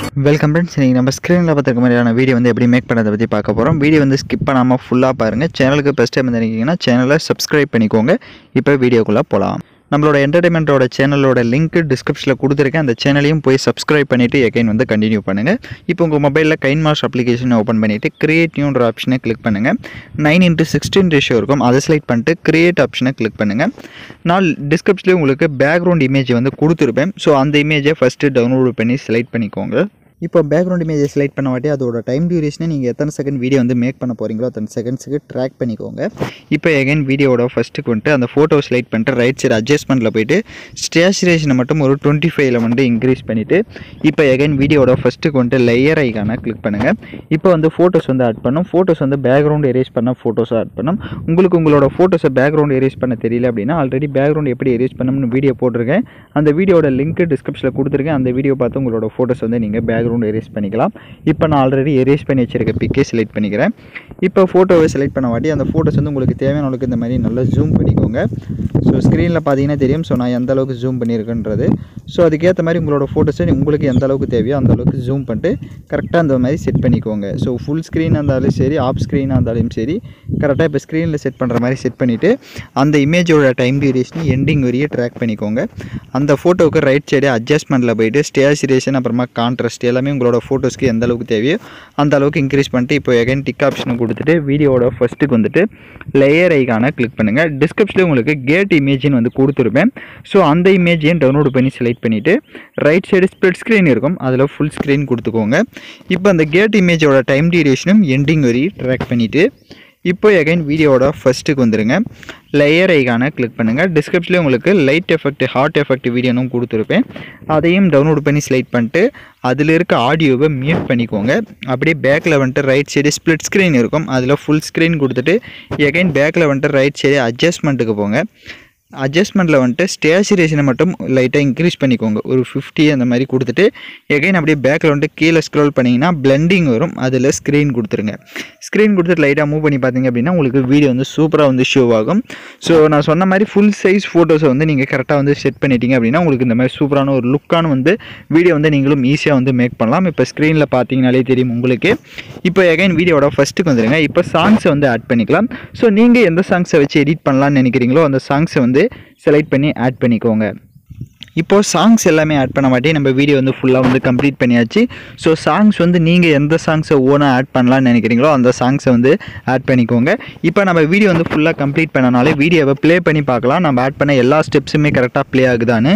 welcome friends இன்றைக்கி நம்ம ஸ்க்ரீனில் பார்த்துருக்க மாதிரியான வீடியோ வந்து எப்படி மேக் பண்ணுறதை பற்றி பார்க்க போகிறோம் வீடியோ வந்து ஸ்கிப் பண்ணாமல் ஃபுல்லாக பாருங்கள் சேனலுக்கு ஃபஸ்ட் டைம் வந்துருக்கீங்கன்னா சேனலை சப்ஸ்கிரைப் பண்ணிக்கோங்க இப்போ வீடியோக்குள்ளே போகலாம் நம்மளோட என்டர்டைன்மெண்ட்டோட சேனலோட லிங்க் டிஸ்கிரிப்ஷனில் கொடுத்துருக்கேன் அந்த சேனலையும் போய் சப்ஸ்கிரைப் பண்ணிவிட்டு எகைன் வந்து கண்டினியூ பண்ணுங்கள் இப்போ உங்கள் மொபைலில் கைன் மாஸ் அப்ளிகேஷனை ஓப்பன் பண்ணிவிட்டு கிரியேட் நியூன்ற ஆப்ஷனை கிளிக் பண்ணுங்கள் நைன் இன்ட்டு சிக்ஸ்டீன் ரேஷியோ இருக்கும் அதை செலக்ட் பண்ணிட்டு கிரியேட் ஆப்ஷனை கிளிக் பண்ணுங்கள் நான் டிஸ்கிரிப்ஷன்லேயே உங்களுக்கு பேக்ரவுண்ட் இமேஜ் வந்து கொடுத்துருப்பேன் ஸோ அந்த இமேஜை ஃபஸ்ட்டு டவுன்லோட் பண்ணி செலக்ட் பண்ணிக்கோங்க இப்போ பேக்ரவுண்ட் இமேஜை செலக்ட் பண்ண வாட்டி அதோட டைம் டியூரேஷனை நீங்கள் எத்தனை செகண்ட் வீடியோ வந்து மேக் பண்ண போகிறீங்களோ அத்தனை செகண்ட்ஸுக்கு ட்ராக் பண்ணிக்கோங்க இப்போ எகைன் வீடியோவோட ஃபஸ்ட்டுக்கு வந்துட்டு அந்த ஃபோட்டோ செலக்ட் பண்ணிட்டு ரைட் சைடு அட்ஜஸ்ட்மெண்ட்டில் போயிட்டு ஸ்டேச்சுரேஷனை மட்டும் ஒரு டுவெண்ட்டி ஃபைவ்ல வந்து இன்க்ரீஸ் பண்ணிவிட்டு இப்போ எகைன் வீடியோவோட ஃபஸ்ட்டுக்கு வந்துட்டு லேயர் ஐக்கான கிளிக் பண்ணுங்கள் இப்போ வந்து ஃபோட்டோஸ் வந்து ஆட் பண்ணும் ஃபோட்டோஸ் வந்து பேக்ரவுண்ட் எரேஸ் பண்ண ஃபோட்டோஸை ஆட் பண்ணும் உங்களுக்கு உங்களோட ஃபோட்டோஸை பேக்ரவுண்ட் எரேஸ் பண்ண தெரியல அப்படின்னா ஆல்ரெடி பேக்ரவுண்ட் எப்படி எரேஸ் பண்ணணும்னு வீடியோ போட்டிருக்கேன் அந்த வீடியோட லிங்க் டிஸ்கிரிப்ஷனில் கொடுத்துருக்கேன் அந்த வீடியோ பார்த்து உங்களோட ஃபோட்டோஸ் வந்து நீங்கள் பேக்ரவுண்ட் எரேஸ் பண்ணிக்கலாம் இப்போ நான் ஆல்ரெடி எரேஸ் பண்ணி வச்சிருக்க பிக்கே செலக்ட் பண்ணிக்கிறேன் இப்போ ஃபோட்டோவை செலக்ட் பண்ண வாட்டி அந்த ஃபோட்டோஸ் வந்து உங்களுக்கு தேவையான அளவுக்கு இந்த மாதிரி நல்லா ஜூம் பண்ணிக்கோங்க ஸோ ஸ்க்ரீனில் பார்த்தீங்கன்னா தெரியும் ஸோ நான் எந்த அளவுக்கு ஜூம் பண்ணியிருக்கேன்றது ஸோ அதுக்கேற்ற மாதிரி உங்களோட ஃபோட்டோஸை உங்களுக்கு எந்த அளவுக்கு தேவையோ அந்த அளவுக்கு ஜூம் பண்ணிட்டு கரெக்டாக அந்த மாதிரி செட் பண்ணிக்கோங்க ஸோ ஃபுல் ஸ்க்ரீனாக இருந்தாலும் சரி ஆஃப் ஸ்க்ரீனாக இருந்தாலும் சரி கரெக்டாக இப்போ ஸ்க்ரீனில் செட் பண்ணுற மாதிரி செட் பண்ணிவிட்டு அந்த இமேஜோட டைம் டியூரேஷன் எண்டிங் வரையே ட்ராக் பண்ணிக்கோங்க அந்த ஃபோட்டோவுக்கு ரைட் சைடு அட்ஜஸ்ட்மெண்ட்டில் போயிட்டு ஸ்டேச்சுரேஷன் அப்புறமா கான்ட்ராஸ்ட் எல்லாமே உங்களோட ஃபோட்டோஸ்க்கு எந்த அளவுக்கு தேவையோ அந்த அளவுக்கு இன்க்ரீஸ் பண்ணிட்டு இப்போ எகைன் டிக் ஆப்ஷனை கொடுத்துட்டு வீடியோவோட ஃபஸ்ட்டுக்கு வந்துட்டு லேயர் ஐக்கான கிளிக் பண்ணுங்கள் டிஸ்கிரிப்ஷனில் உங்களுக்கு கேட் இமேஜின்னு வந்து கொடுத்துருப்பேன் ஸோ அந்த இமேஜையும் டவுன்லோட் பண்ணி செலக்ட் பண்ணிவிட்டு ரைட் சைடு ஸ்ப்ளிட் ஸ்க்ரீன் இருக்கும் அதில் ஃபுல் ஸ்க்ரீன் கொடுத்துக்கோங்க இப்போ அந்த கேட் இமேஜோட டைம் டியூரேஷனும் எண்டிங் வரையும் ட்ராக் பண்ணிவிட்டு இப்போ எகைன் வீடியோவோட ஃபஸ்ட்டுக்கு வந்துருங்க லேயர் ஐக்கான கிளிக் பண்ணுங்கள் டிஸ்கிரிப்ஷனில் உங்களுக்கு லைட் எஃபெக்ட் ஹார்ட் எஃபெக்ட் வீடியோனும் கொடுத்துருப்பேன் அதையும் டவுன்லோட் பண்ணி செலக்ட் பண்ணிட்டு அதில் இருக்க ஆடியோவை மியூட் பண்ணிக்கோங்க அப்படியே பேக்கில் வந்துட்டு ரைட் சைடு ஸ்ப்ளிட் ஸ்க்ரீன் இருக்கும் அதில் ஃபுல் ஸ்க்ரீன் கொடுத்துட்டு எகைன் பேக்கில் வந்துட்டு ரைட் சைடு அட்ஜஸ்ட்மெண்ட்டுக்கு போங்க அட்ஜஸ்ட்மெண்ட்டில் வந்துட்டு ஸ்டேச்சுரேஷனை மட்டும் லைட்டாக இன்க்ரீஸ் பண்ணிக்கோங்க ஒரு ஃபிஃப்டி அந்த மாதிரி கொடுத்துட்டு எகைன் அப்படியே பேக்கில் வந்துட்டு கீழே ஸ்க்ரோல் பண்ணிங்கன்னா பிளெண்டிங் வரும் அதில் ஸ்க்ரீன் கொடுத்துருங்க ஸ்க்ரீன் கொடுத்துட்டு லைட்டாக மூவ் பண்ணி பார்த்தீங்க அப்படின்னா உங்களுக்கு வீடியோ வந்து சூப்பராக வந்து ஷோ ஆகும் ஸோ நான் சொன்ன மாதிரி ஃபுல் சைஸ் ஃபோட்டோஸை வந்து நீங்கள் கரெக்டாக வந்து செட் பண்ணிட்டீங்க அப்படின்னா உங்களுக்கு இந்த மாதிரி சூப்பரான ஒரு லுக்கான வந்து வீடியோ வந்து நீங்களும் ஈஸியாக வந்து மேக் பண்ணலாம் இப்போ ஸ்க்ரீனில் பார்த்தீங்கனாலே தெரியும் உங்களுக்கு இப்போ எகைன் வீடியோட ஃபஸ்ட்டுக்கு வந்துடுங்க இப்போ சாங்ஸை வந்து ஆட் பண்ணிக்கலாம் ஸோ நீங்கள் எந்த சாங்ஸை வச்சு எடிட் பண்ணலாம்னு நினைக்கிறீங்களோ அந்த சாங்ஸை வந்து செலக்ட் பண்ணி ஆட் பண்ணிக்கோங்க இப்போது சாங்ஸ் எல்லாமே ஆட் பண்ண மாட்டே நம்ம வீடியோ வந்து ஃபுல்லாக வந்து கம்ப்ளீட் பண்ணியாச்சு ஸோ சாங்ஸ் வந்து நீங்கள் எந்த சாங்ஸை ஓனாக ஆட் பண்ணலாம்னு நினைக்கிறீங்களோ அந்த சாங்ஸை வந்து ஆட் பண்ணிக்கோங்க இப்போ நம்ம வீடியோ வந்து ஃபுல்லாக கம்ப்ளீட் பண்ணனாலே வீடியோவை ப்ளே பண்ணி பார்க்கலாம் நம்ம ஆட் பண்ண எல்லா ஸ்டெப்ஸுமே கரெக்டாக ப்ளே ஆகுதான்னு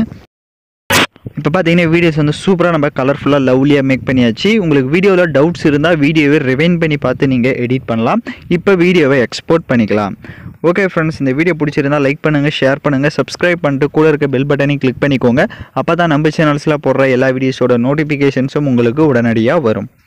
இப்போ பார்த்தீங்கன்னா வீடியோஸ் வந்து சூப்பராக நம்ம கலர்ஃபுல்லாக லவ்லியாக மேக் பண்ணியாச்சு உங்களுக்கு வீடியோவில் டவுட்ஸ் இருந்தால் வீடியோவை ரிவைன் பண்ணி பார்த்து நீங்கள் எடிட் பண்ணலாம் இப்போ வீடியோவை எக்ஸ்போர்ட் பண்ணிக்கலாம் ஓகே ஃப்ரெண்ட்ஸ் இந்த வீடியோ பிடிச்சிருந்தா லைக் பண்ணுங்கள் ஷேர் பண்ணுங்கள் சப்ஸ்கிரைப் பண்ணிட்டு கூட இருக்க பெல் பட்டனையும் கிளிக் பண்ணிக்கோங்க அப்போ தான் நம்ம சேனல்ஸில் போடுற எல்லா வீடியோஸோட நோட்டிஃபிகேஷன்ஸும் உங்களுக்கு உடனடியாக வரும்